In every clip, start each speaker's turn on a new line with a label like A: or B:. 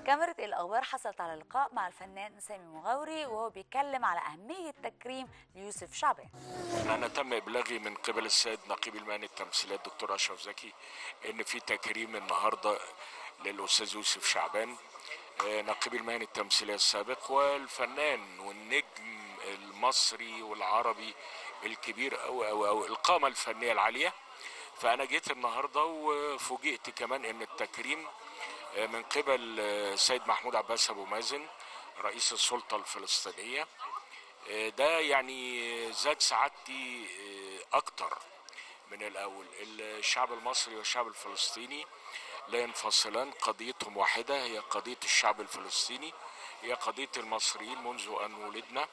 A: كاميرا الأخبار حصلت على لقاء مع الفنان سامي مغاوري وهو بيتكلم على أهمية تكريم ليوسف شعبان
B: أنا تم إبلاغي من قبل السيد نقيب المهني التمثيليات دكتور أشرف زكي إن في تكريم النهارده للأستاذ يوسف شعبان آه، نقيب المهني التمثيلية السابق والفنان والنجم المصري والعربي الكبير أو أو أو القامة الفنية العالية فأنا جيت النهارده وفوجئت كمان إن التكريم آه، من قبل آه، السيد محمود عباس أبو مازن رئيس السلطة الفلسطينية آه، ده يعني زاد سعادتي آه، اكتر من الاول الشعب المصري والشعب الفلسطيني لا ينفصلان قضيتهم واحده هي قضيه الشعب الفلسطيني هي قضيه المصريين منذ ان ولدنا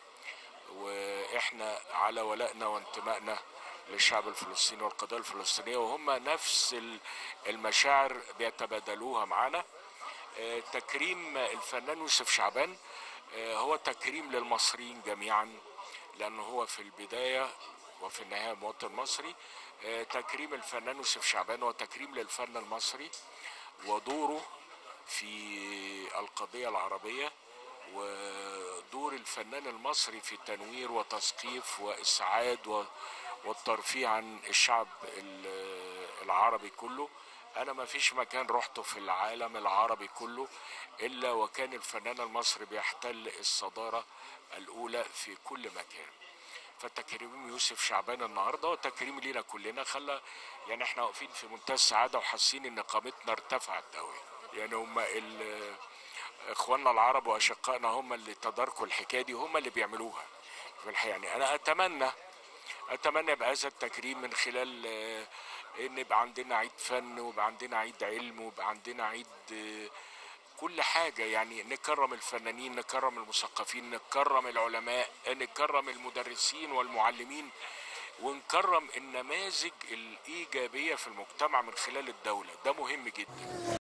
B: واحنا على ولائنا وانتمائنا للشعب الفلسطيني والقضيه الفلسطينيه وهم نفس ال- المشاعر بيتبادلوها معنا آه، تكريم الفنان يوسف شعبان آه، هو تكريم للمصريين جميعا لأنه هو في البداية وفي النهاية مواطن مصري آه، تكريم الفنان يوسف شعبان هو تكريم للفن المصري ودوره في القضية العربية ودور الفنان المصري في التنوير وتثقيف وإسعاد و- والترفيه عن الشعب ال- العربي كله أنا ما فيش مكان رحته في العالم العربي كله إلا وكان الفنان المصري بيحتل الصدارة الأولى في كل مكان فتكريم يوسف شعبان النهارده وتكريم لينا كلنا خلى يعني احنا واقفين في منتهى السعاده وحاسين ان قامتنا ارتفعت قوي يعني هم ال- اخواننا العرب واشقائنا هم اللي تداركوا الحكايه دي هم اللي بيعملوها في الحقيقه يعني انا اتمنى اتمنى بهذا التكريم من خلال آه، ان يبقى عندنا عيد فن ويبقى عندنا عيد علم ويبقى عندنا عيد آه، كل حاجة يعني نكرم الفنانين نكرم المثقفين نكرم العلماء نكرم المدرسين والمعلمين ونكرم النماذج الإيجابية في المجتمع من خلال الدولة ده مهم جدا